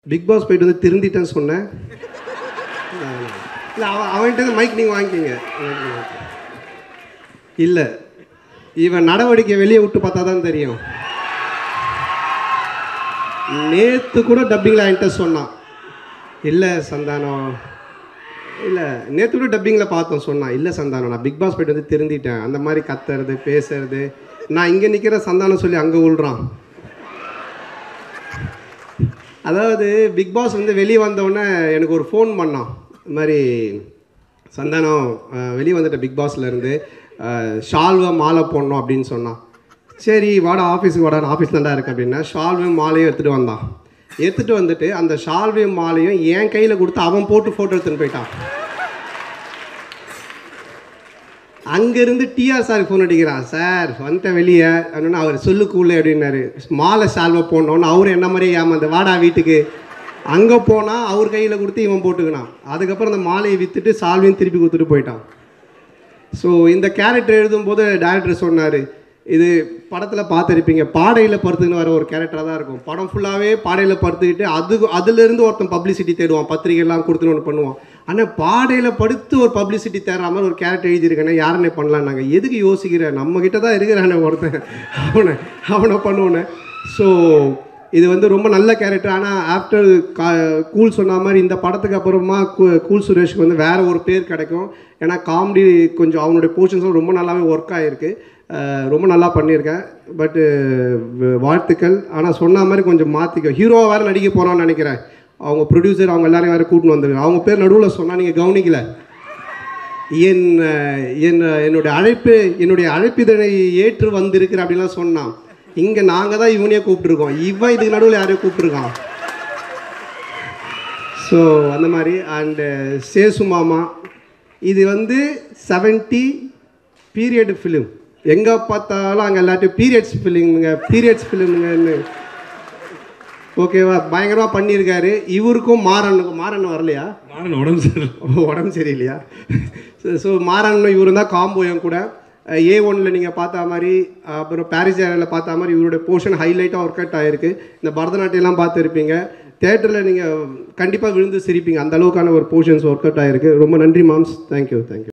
big pass போயிட்டு வந்து திருந்திட்டேன்னு சொன்னேன் இல்லை அவன் அவன்கிட்ட மைக் நீங்கள் வாங்கிக்கிங்க இல்லை இவன் நடவடிக்கை வெளியே விட்டு பார்த்தா தான் தெரியும் நேற்று கூட டப்பிங்கில் என்கிட்ட சொன்னான் இல்லை சந்தானம் இல்லை நேற்று கூட டப்பிங்கில் பார்த்தோம் சொன்னான் இல்லை சந்தானம் நான் பிக் பாஸ் போயிட்டு வந்து திருந்திட்டேன் அந்த மாதிரி கத்துறது பேசுறது நான் இங்கே நிற்கிற சந்தானம் சொல்லி அங்கே விழுறான் அதாவது பிக் பாஸ் வந்து வெளியே வந்தோடனே எனக்கு ஒரு ஃபோன் பண்ணான் இது மாதிரி சந்தானம் அஹ், வெளியே வந்துட்ட பிக் பாஸ்லேருந்து ஷால்வை மாலை போடணும் அப்படின்னு சொன்னான் சரி வாடா ஆஃபீஸுக்கு வாடா நான் ஆஃபீஸ் தான்டா இருக்கேன் அப்படின்னா ஷால்வையும் மாலையும் எடுத்துகிட்டு வந்தான் எடுத்துகிட்டு வந்துட்டு அந்த ஷால்வையும் மாலையும் என் கையில் கொடுத்து அவன் போட்டு ஃபோட்டோ எடுத்துன்னு போயிட்டான் அங்கேருந்து டிஆர் சார் ஃபோன் அடிக்கிறான் சார் வந்துட்டேன் வெளியே அப்படின்னா அவர் சொல்லு கூலு அப்படின்னாரு மாலை சால்வை போடணுன்னு அவர் என்ன மாதிரியே ஏமாந்து வாடா வீட்டுக்கு அங்கே போனால் அவர் கையில் கொடுத்து இவன் போட்டுக்கினான் அதுக்கப்புறம் அந்த மாலையை விற்றுட்டு சால்வையும் திருப்பி கொடுத்துட்டு போயிட்டான் ஸோ இந்த கேரக்டர் எழுதும்போது டேரக்டர் சொன்னார் இது படத்தில் பார்த்துருப்பீங்க பாடையில் படுத்துக்கின்னு வர ஒரு கேரக்டராக தான் இருக்கும் படம் ஃபுல்லாகவே பாடையில் படுத்துக்கிட்டு அது அதுலேருந்து ஒருத்தன் பப்ளிசிட்டி தேடுவான் பத்திரிகைலாம் கொடுத்துன்னு ஒன்று பண்ணுவான் ஆனால் பாடையில் படுத்து ஒரு பப்ளிசிட்டி தேடுற மாதிரி ஒரு கேரக்டர் எழுதியிருக்கேனே யாருன்னே பண்ணலாம் நாங்கள் எதுக்கு யோசிக்கிற நம்ம கிட்ட தான் இருக்கிறானே ஒருத்தன் அவனை அவனை பண்ணுவோன்னே ஸோ இது வந்து ரொம்ப நல்ல கேரக்டர் ஆனால் ஆஃப்டர் கா கூல் சொன்ன மாதிரி இந்த படத்துக்கு அப்புறமா கூ- கூல் சுரேஷ்க்கு வந்து வேற ஒரு பேர் கிடைக்கும் ஏன்னா காமெடி கொஞ்சம் அவனுடைய போர்ஷன்ஸும் ரொம்ப நல்லாவே ஒர்க் ஆகிருக்கு அஹ் ரொம்ப நல்லா பண்ணியிருக்கேன் பட்டு வாழ்த்துக்கள் ஆனால் சொன்ன மாதிரி கொஞ்சம் மாற்றிக்க ஹீரோவாக வேறு நடிக்க போகிறான்னு நினைக்கிறேன் அவங்க ப்ரொடியூசர் அவங்க எல்லாரையும் வேறு கூட்டின்னு வந்துருக்காங்க அவங்க பேர் நடுவில் சொன்னால் நீங்கள் கவனிக்கல என் அஹ், என் என்னுடைய அழைப்பு என்னுடைய அழைப்பிதழை ஏற்று வந்திருக்கிற அப்படின்லாம் சொன்னான் இங்கே நாங்கள் தான் இவனையே கூப்பிட்ருக்கோம் இவன் இதுக்கு நடுவில் யாரையோ கூப்பிட்ருக்கான் ஸோ அந்த மாதிரி அண்டு சேசு மாமா இது வந்து 70 பீரியட் ஃபிலிம் எங்கே பார்த்தாலும் அங்கே எல்லாத்தையும் பீரியட்ஸ் ஃபிலிமுங்க பீரியட்ஸ் ஃபிலிமுங்கன்னு ஓகேவா பயங்கரமாக பண்ணியிருக்காரு இவருக்கும் மாறனுக்கும் மாறன் வரலையா மாறன் உடம்பு சரியில்லை ஓ, உடம்பு சரியில்லையா ஸோ மாறன் இவரு தான் காம்போ என் கூட ஏ ஒனில் நீங்கள் பார்த்த மாதிரி அப்புறம் பாரிஸ் ஏரியாவில் பார்த்த மாதிரி இவருடைய போர்ஷன் ஹைலைட்டாக ஒர்க் அவுட் ஆகிருக்கு இந்த பரதநாட்டியம்லாம் பார்த்துருப்பீங்க தேட்டரில் நீங்கள் கண்டிப்பாக விழுந்து சிரிப்பீங்க அந்த அளவுக்கான ஒரு போர்ஷன்ஸ் ஒர்க் அவுட் ஆகிருக்கு ரொம்ப நன்றி மாம்ஸ் தேங்க்யூ தேங்க்யூ